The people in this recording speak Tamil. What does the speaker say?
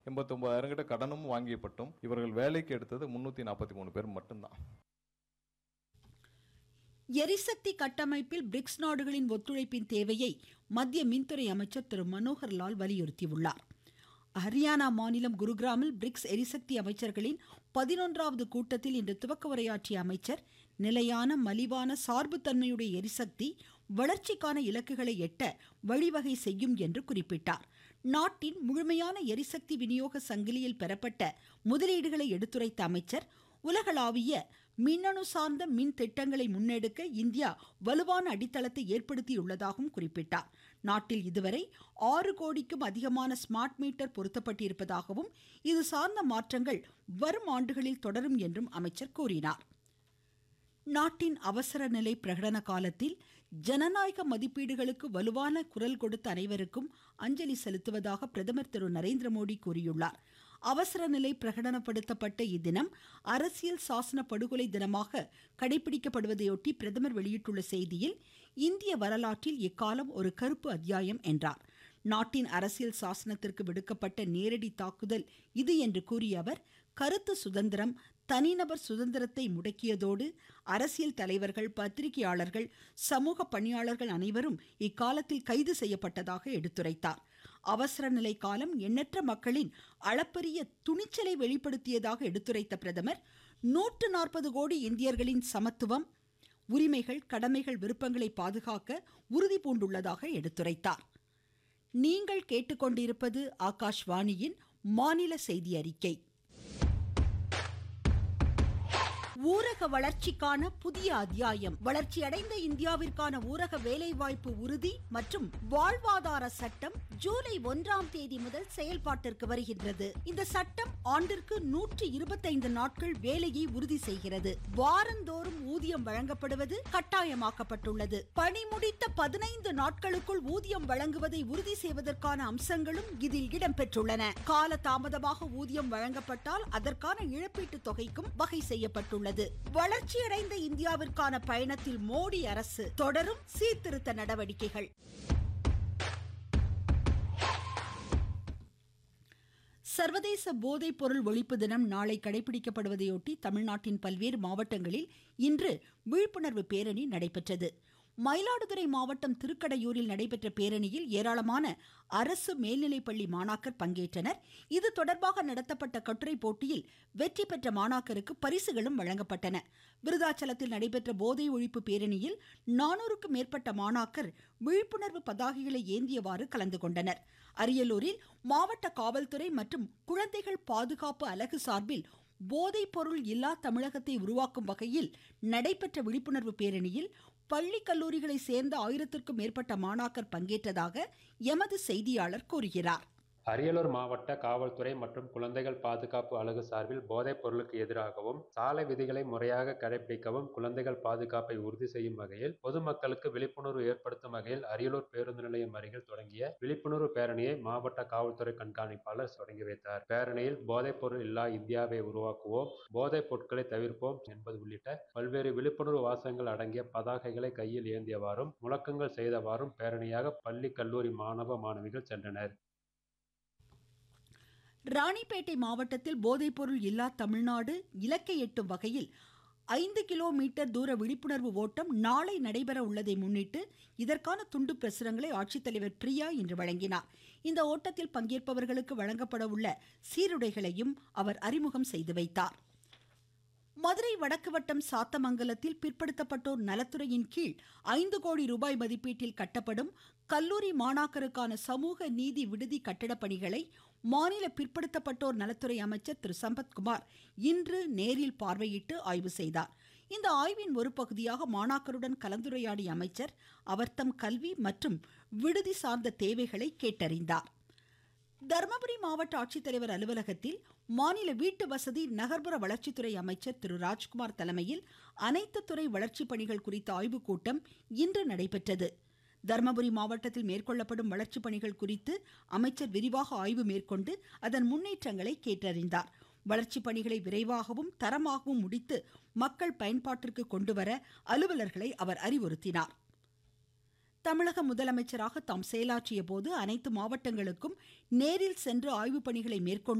எண்பத்தொன்பதாயிரம் கிட்ட கடனும் வாங்கியப்பட்டும் இவர்கள் வேலைக்கு எடுத்தது முன்னூத்தி நாற்பத்தி மூணு பேர் மட்டும்தான் எரிசக்தி கட்டமைப்பில் பிரிக்ஸ் நாடுகளின் ஒத்துழைப்பின் தேவையை மத்திய மின்துறை அமைச்சர் திரு மனோகர் லால் வலியுறுத்தியுள்ளார் ஹரியானா மாநிலம் குருகிராமில் பிரிக்ஸ் எரிசக்தி அமைச்சர்களின் பதினொன்றாவது கூட்டத்தில் இன்று துவக்க உரையாற்றிய அமைச்சர் நிலையான மலிவான சார்புத்தன்மையுடைய எரிசக்தி வளர்ச்சிக்கான இலக்குகளை எட்ட வழிவகை செய்யும் என்று குறிப்பிட்டார் நாட்டின் முழுமையான எரிசக்தி விநியோக சங்கிலியில் பெறப்பட்ட முதலீடுகளை எடுத்துரைத்த அமைச்சர் உலகளாவிய மின்னணு சார்ந்த மின் திட்டங்களை முன்னெடுக்க இந்தியா வலுவான அடித்தளத்தை ஏற்படுத்தியுள்ளதாகவும் குறிப்பிட்டார் நாட்டில் இதுவரை ஆறு கோடிக்கும் அதிகமான ஸ்மார்ட் மீட்டர் பொருத்தப்பட்டிருப்பதாகவும் இது சார்ந்த மாற்றங்கள் வரும் ஆண்டுகளில் தொடரும் என்றும் அமைச்சர் கூறினார் நாட்டின் அவசர நிலை பிரகடன காலத்தில் ஜனநாயக மதிப்பீடுகளுக்கு வலுவான குரல் கொடுத்த அனைவருக்கும் அஞ்சலி செலுத்துவதாக பிரதமர் திரு நரேந்திர மோடி கூறியுள்ளார் அவசர நிலை பிரகடனப்படுத்தப்பட்ட இத்தினம் அரசியல் சாசன படுகொலை தினமாக கடைபிடிக்கப்படுவதையொட்டி பிரதமர் வெளியிட்டுள்ள செய்தியில் இந்திய வரலாற்றில் இக்காலம் ஒரு கருப்பு அத்தியாயம் என்றார் நாட்டின் அரசியல் சாசனத்திற்கு விடுக்கப்பட்ட நேரடி தாக்குதல் இது என்று கூறிய அவர் கருத்து சுதந்திரம் தனிநபர் சுதந்திரத்தை முடக்கியதோடு அரசியல் தலைவர்கள் பத்திரிகையாளர்கள் சமூக பணியாளர்கள் அனைவரும் இக்காலத்தில் கைது செய்யப்பட்டதாக எடுத்துரைத்தார் அவசர நிலை காலம் எண்ணற்ற மக்களின் அளப்பரிய துணிச்சலை வெளிப்படுத்தியதாக எடுத்துரைத்த பிரதமர் நூற்று நாற்பது கோடி இந்தியர்களின் சமத்துவம் உரிமைகள் கடமைகள் விருப்பங்களை பாதுகாக்க உறுதி பூண்டுள்ளதாக எடுத்துரைத்தார் நீங்கள் கேட்டுக்கொண்டிருப்பது ஆகாஷ்வாணியின் மாநில செய்தி அறிக்கை ஊரக வளர்ச்சிக்கான புதிய அத்தியாயம் வளர்ச்சியடைந்த இந்தியாவிற்கான ஊரக வேலைவாய்ப்பு உறுதி மற்றும் வாழ்வாதார சட்டம் ஜூலை ஒன்றாம் தேதி முதல் செயல்பாட்டிற்கு வருகின்றது இந்த சட்டம் ஆண்டிற்கு நூற்றி இருபத்தைந்து நாட்கள் வேலையை உறுதி செய்கிறது வாரந்தோறும் ஊதியம் வழங்கப்படுவது கட்டாயமாக்கப்பட்டுள்ளது பணி முடித்த பதினைந்து நாட்களுக்குள் ஊதியம் வழங்குவதை உறுதி செய்வதற்கான அம்சங்களும் இதில் இடம்பெற்றுள்ளன கால தாமதமாக ஊதியம் வழங்கப்பட்டால் அதற்கான இழப்பீட்டுத் தொகைக்கும் வகை செய்யப்பட்டுள்ளது வளர்ச்சியடைந்த இந்தியாவிற்கான பயணத்தில் மோடி அரசு தொடரும் சீர்திருத்த நடவடிக்கைகள் சர்வதேச போதைப் பொருள் ஒழிப்பு தினம் நாளை கடைபிடிக்கப்படுவதையொட்டி தமிழ்நாட்டின் பல்வேறு மாவட்டங்களில் இன்று விழிப்புணர்வு பேரணி நடைபெற்றது மயிலாடுதுறை மாவட்டம் திருக்கடையூரில் நடைபெற்ற பேரணியில் ஏராளமான அரசு மேல்நிலைப்பள்ளி மாணாக்கர் பங்கேற்றனர் இது தொடர்பாக நடத்தப்பட்ட கட்டுரை போட்டியில் வெற்றி பெற்ற மாணாக்கருக்கு பரிசுகளும் வழங்கப்பட்டன விருதாச்சலத்தில் நடைபெற்ற போதை ஒழிப்பு பேரணியில் நானூறுக்கும் மேற்பட்ட மாணாக்கர் விழிப்புணர்வு பதாகைகளை ஏந்தியவாறு கலந்து கொண்டனர் அரியலூரில் மாவட்ட காவல்துறை மற்றும் குழந்தைகள் பாதுகாப்பு அலகு சார்பில் போதைப் பொருள் இல்லா தமிழகத்தை உருவாக்கும் வகையில் நடைபெற்ற விழிப்புணர்வு பேரணியில் பள்ளி கல்லூரிகளை சேர்ந்த ஆயிரத்திற்கும் மேற்பட்ட மாணாக்கர் பங்கேற்றதாக எமது செய்தியாளர் கூறுகிறார் அரியலூர் மாவட்ட காவல்துறை மற்றும் குழந்தைகள் பாதுகாப்பு அலகு சார்பில் போதைப் பொருளுக்கு எதிராகவும் சாலை விதிகளை முறையாக கடைபிடிக்கவும் குழந்தைகள் பாதுகாப்பை உறுதி செய்யும் வகையில் பொதுமக்களுக்கு விழிப்புணர்வு ஏற்படுத்தும் வகையில் அரியலூர் பேருந்து நிலையம் அருகில் தொடங்கிய விழிப்புணர்வு பேரணியை மாவட்ட காவல்துறை கண்காணிப்பாளர் தொடங்கி வைத்தார் பேரணியில் போதைப் பொருள் இல்லா இந்தியாவை உருவாக்குவோம் போதைப் பொருட்களை தவிர்ப்போம் என்பது உள்ளிட்ட பல்வேறு விழிப்புணர்வு வாசகங்கள் அடங்கிய பதாகைகளை கையில் ஏந்தியவாறும் முழக்கங்கள் செய்தவாறும் பேரணியாக பள்ளி கல்லூரி மாணவ மாணவிகள் சென்றனர் ராணிப்பேட்டை மாவட்டத்தில் போதைப்பொருள் இல்லா தமிழ்நாடு இலக்கை எட்டும் வகையில் ஐந்து கிலோமீட்டர் தூர விழிப்புணர்வு ஓட்டம் நாளை நடைபெற உள்ளதை முன்னிட்டு இதற்கான துண்டு பிரசுரங்களை ஆட்சித்தலைவர் பிரியா இன்று வழங்கினார் இந்த ஓட்டத்தில் பங்கேற்பவர்களுக்கு வழங்கப்பட உள்ள சீருடைகளையும் அவர் அறிமுகம் செய்து வைத்தார் மதுரை வடக்கு வட்டம் சாத்தமங்கலத்தில் பிற்படுத்தப்பட்டோர் நலத்துறையின் கீழ் ஐந்து கோடி ரூபாய் மதிப்பீட்டில் கட்டப்படும் கல்லூரி மாணாக்கருக்கான சமூக நீதி விடுதி கட்டடப் பணிகளை மாநில பிற்படுத்தப்பட்டோர் நலத்துறை அமைச்சர் திரு சம்பத்குமார் இன்று நேரில் பார்வையிட்டு ஆய்வு செய்தார் இந்த ஆய்வின் ஒரு பகுதியாக மாணாக்கருடன் கலந்துரையாடிய அமைச்சர் அவர்தம் கல்வி மற்றும் விடுதி சார்ந்த தேவைகளை கேட்டறிந்தார் தருமபுரி மாவட்ட ஆட்சித்தலைவர் அலுவலகத்தில் மாநில வீட்டு வசதி நகர்ப்புற வளர்ச்சித்துறை அமைச்சர் திரு ராஜ்குமார் தலைமையில் அனைத்து துறை வளர்ச்சி பணிகள் குறித்த ஆய்வுக் கூட்டம் இன்று நடைபெற்றது தருமபுரி மாவட்டத்தில் மேற்கொள்ளப்படும் வளர்ச்சி பணிகள் குறித்து அமைச்சர் விரிவாக ஆய்வு மேற்கொண்டு அதன் முன்னேற்றங்களை கேட்டறிந்தார் வளர்ச்சி பணிகளை விரைவாகவும் தரமாகவும் முடித்து மக்கள் பயன்பாட்டிற்கு கொண்டுவர அலுவலர்களை அவர் அறிவுறுத்தினார் தமிழக முதலமைச்சராக தாம் செயலாற்றிய போது அனைத்து மாவட்டங்களுக்கும் நேரில் சென்று ஆய்வுப் பணிகளை மேற்கொண்டு